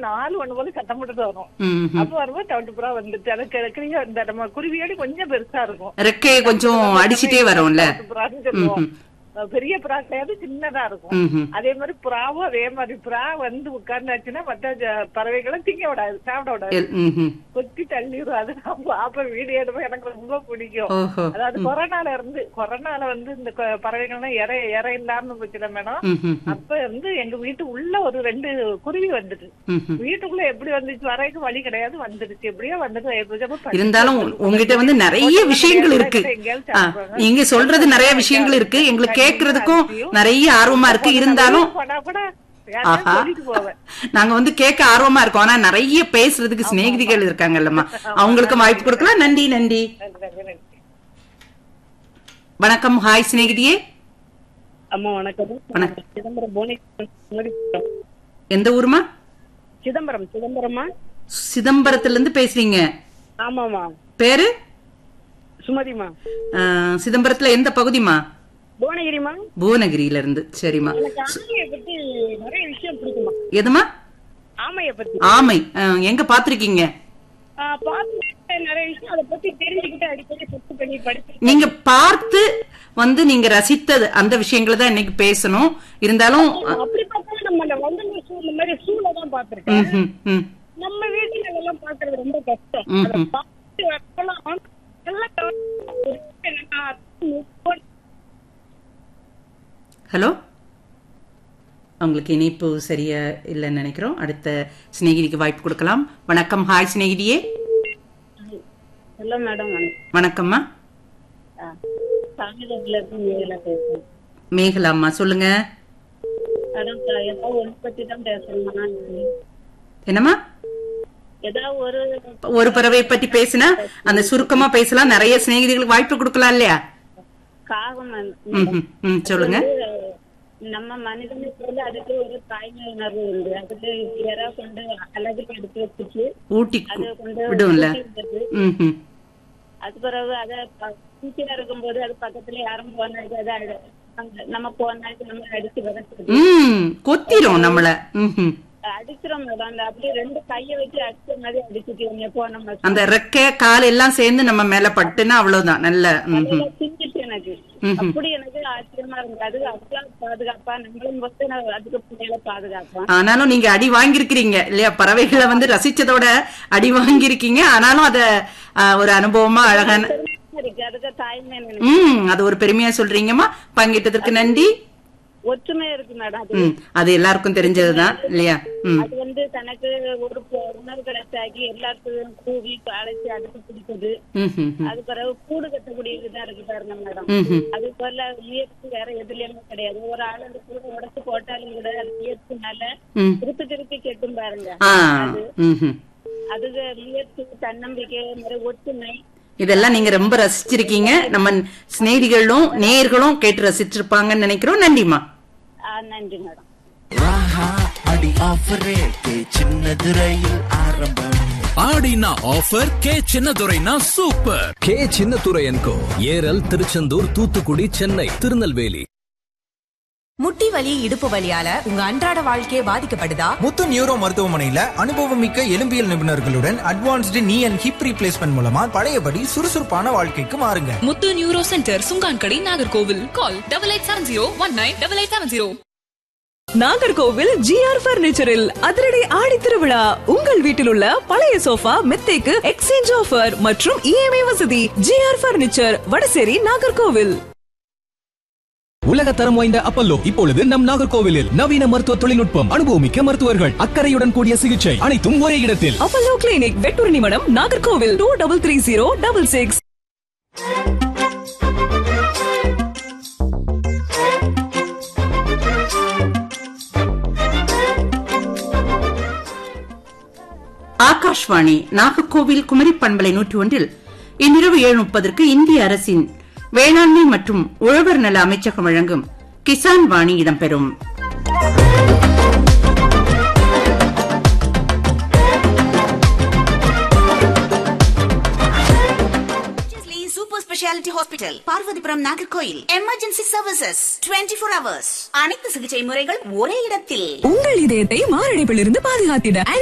நாலு ஒண்ணு போல சத்தம் போட்டுட்டு வரும் ம், ம். அப்ப வரும்போது தவிட்டு புறா வந்துட்டு அது கிழக்கிலேயே இந்த நம்ம குருவியோட கொஞ்சம் பெருசா இருக்கும் ரெக்கையை கொஞ்சம் அடிச்சிட்டே வரும்ல தவிட்டு புறான்னு சொல்லுவோம் பெரிய புறா கிடையாது சின்னதா இருக்கும் ம், ம். அதே மாதிரி புறாவும் அதே மாதிரி புறா வந்து உட்கார்ந்தாச்சுன்னா மத்த ஜ- பறவைகளை திங்க விடாது சாப்பிட விடாது எல்- ம், ம். கொத்தி தள்ளிடும் அது நான் பாப்ப வீடியோ எடுப்பேன் எனக்கு ரொம்ப பிடிக்கும் ஓஹோ அதாவது கொரோனால இருந்து கொரோனால வந்து இந்த கொ- பறவைகள்லாம் இற இற இல்லாம போச்சுல மேடம் ம், ம், ம். அப்ப வந்து எங்க வீட்டு உள்ள ஒரு ரெண்டு குருவி வந்துட்டு ம், ம். வீட்டுக்குள்ள எப்படி வந்துச்சு வரைக்கும் வழி கிடையாது வந்துடுச்சு எப்படியோ வந்துட்டு எப்படியோ பறி- இருந்தாலும் உ- உங்ககிட்ட வந்து நிறைய விஷயங்கள் இருக்கு எங்கேயாவது ஆ, சாப்பிடுவாங்க. நீங்க சொல்றது நிறைய விஷயங்கள் இருக்கு எங்களுக்கு கேக்குறதுக்கும் நிறைய ஆர்வமா இருக்கு இருந்தாலும் போனா கூட யார்கிட்டயாவது ஆஹா. சொல்லிட்டு போவேன் நாங்க வந்து கேட்க ஆர்வமா இருக்கோம் ஆனா நிறைய பேசுறதுக்கு சிநேகிதிகள் இருக்காங்கல்லம்மா அவங்களுக்கும் வாய்ப்பு கொடுக்கலாம் நன்றி நன்றி நன்றி, நன்றி, நன்றி. வணக்கம் ஹாய் சிநேகிதியே அம்மா வணக்கம் வணக்கம். சிதம்பரம் புவனேஸ்வரன் எந்த ஊருமா சிதம்பரம் சிதம்பரமா சிதம்பரத்துல இருந்து பேசுறீங்க ஆமாமா பேரு சுமதிமா ஆ, சிதம்பரத்துல எந்த பகுதிமா புவனகிரிமா புவனகிரியில இருந்து சரிம்மா எனக்கு ஆமையை பத்தி நிறைய விஷயம் பிடிக்குமா எதுமா ஆமைய பத்தி ஆமை ஆ, எங்க பாத்திருக்கீங்க ஆஹ் பார்த்து நிறைய விஷயம் அதை பத்தி தெரிஞ்சுக்கிட்டு அடிக்கடி புக்கு பண்ணி படிச்சு நீங்க பார்த்து வந்து நீங்க ரசித்தது அந்த விஷயங்களை தான் இன்னைக்கு பேசணும் இருந்தாலும் அப்படி பார்த்தா நம்ம அந்த வண்டலூர் சூ இந்த மாதிரி சூழ தான் பார்த்திருக்கேன் ம், ம், ம், நம்ம வீட்டுல இதெல்லாம் பாக்குறது ரொம்ப கஷ்டம் ம், அதை ம். பார்த்து வரலாம் எல்லாம் கவனிச்சு என்னன்னா, முப்பது ஹலோ அவங்களுக்கு இணைப்பு சரியா இல்லைன்னு நினைக்கிறோம் அடுத்த சிநேகிதிக்கு வாய்ப்பு கொடுக்கலாம் வணக்கம் ஹாய் சிநேகிதியே ஹலோ மேடம் வணக்கம்மா சாமிதத்துல இருந்து மேல பேசுறேன் மேகலாம்மா சொல்லுங்க அதான் ஏதாவது ஒன்று பத்தி தான் பேசணுமா என்னம்மா ஏதாவது ஒரு ஒரு பறவை பத்தி பேசினா அந்த சுருக்கமா பேசலாம் நிறைய சிநேகிதிகளுக்கு வாய்ப்பு கொடுக்கலாம் இல்லையா காகம் ம், ம், ம், சொல்லுங்க நம்ம மனிதனுக்கு வந்து அதுக்கு ஒரு தாய்மை உணர்வு உண்டு அதுக்கு யாரா கொண்டு அழகுக்கு எடுத்து வச்சுட்டு ஊட்டி அதை கொண்டு விடும்ல ஊட்டி விடுறது. ம், ம். அது பிறகு அதை பூச்சியா இருக்கும்போது அது பக்கத்துல யாரும் போனாச்சு அதை அடி- அங்க நம்ம போனாச்சு நம்ம அடிச்சு விதைச்சிருது ம் கொத்திரும் நம்மள ம், ம். அடிச்சிரும் மேடம் அந்த அப்படியே ரெண்டு கையை வச்சு அடிச்ச மாதிரி அடிச்சுட்டு போன அந்த ரெக்கை கால் எல்லாம் சேர்ந்து நம்ம மேல பட்டுனா அவ்வளவுதான் நல்ல ம், ம். சிந்திச்சு எனக்கு ம்ஹும். அப்படி எனக்கு ஆச்சரியமா இருந்தது அது அவ்வளவு பாதுகாப்பா நம்மளும் வந்து நான் அதுக்கு பிள்ளைகளை பாதுகாப்போம் ஆனாலும் நீங்க அடி வாங்கியிருக்கிறீங்க இல்லையா பறவைகளை வந்து ரசிச்சதோட அடி வாங்கியிருக்கீங்க ஆனாலும் அத ஆ, ஒரு அனுபவமா அழகான பெருமையா இருக்கு அதுக்கு தாய்மை நினைச்சு ம் அது ஒரு பெருமையா சொல்றீங்கம்மா பங்கிட்டதற்கு நன்றி ஒற்றுமை இருக்கு மேடம் அது ம் அது எல்லாருக்கும் தெரிஞ்சதுதான் இல்லையா ம் அது வந்து தனக்கு ஒரு பொ- உணவு கிடைச்சாக்கி எல்லாத்துக்கும் கூவி அழைச்சி அடுத்து பிடிச்சது ம் ம் ம். அது பிறகு கூடு கட்டக்கூடிய இதுதான் இருக்கு பாருங்க மேடம் ம் ம் அது போல முயற்சி வேற எதுலயுமே கிடையாது ஒரு ஆள் அந்த கூட உடச்சு போட்டாலும் கூட அது முயற்சினால ம் திருப்பி திருப்பி கெட்டும் பாருங்க ஆ ம் ம் அதுக்கு முயற்சி தன்னம்பிக்கை மாதிரி ஒற்றுமை இதெல்லாம் நீங்க ரொம்ப ரசிச்சிருக்கீங்க நம்ம சிநேகிதிகளும் நேயர்களும் கேட்டு ரசிச்சிருப்பாங்கன்னு நினைக்கிறோம் நன்றிம்மா ஆ, நன்றி மேடம் ராஹா அடி ஆஃபர் ரேட்டு சின்னது ரயில் ஆரம்பம் ஆடினா ஆஃபர் கே சின்னதுரைனா super K Chinnadurai and co Eral Tiruchendur Thoothukudi Chennai Tirunelveli முட்டி வலி இடுப்பு வலியால உங்க அன்றாட வாழ்க்கையே பாதிக்கப்படுதா முத்து நியூரோ மருத்துவமனையில அனுபவமிக்க எலும்பியல் நிபுணர்களுடன் அட்வான்ஸ்டு நீ அண்ட் ஹிப் ரீப்ளேஸ்மெண்ட் மூலமா பழையபடி சுறுசுறுப்பான வாழ்க்கைக்கு மாறுங்க Muthu neuro centre Sungankadai Nagercoil call double eight seven zero one nine double eight seven zero Nagercoil GR பர்னிச்சரில் அதிரடி ஆடி திருவிழா உங்கள் வீட்டில் உள்ள பழைய சோஃபா மெத்தைக்கு எக்ஸ்சேஞ்ச் ஆஃபர் மற்றும் இஎம்ஐ வசதி ஜிஆர் பர்னிச்சர் வடசேரி நாகர்கோவில் உலக தரம் வாய்ந்த அப்பல்லோ இப்பொழுது நம் நாகர்கோவிலில் நவீன மருத்துவ தொழில்நுட்பம் அனுபவமிக்க மருத்துவர்கள் அக்கறையுடன் கூடிய சிகிச்சை அனைத்தும் ஒரே இடத்தில் Apollo clinic Vetturnimadam Nagercoil two double three zero double six Akashvani Nagercoil Kumari பண்பலை நூற்றி ஒன்றில் இன்றிரவு ஏழு முப்பதற்கு இந்திய அரசின் வேளாண்மை மற்றும் உழவர் நல அமைச்சகம் வழங்கும் கிசான் வாணி இடம்பெறும் super speciality hospital Parvathipuram Nagercoil emergency services 24 four hours அனைத்து சிகிச்சை முறைகள் ஒரே இடத்தில் உங்கள் இதயத்தை மாரடைப்பிலிருந்து பாதுகாத்திட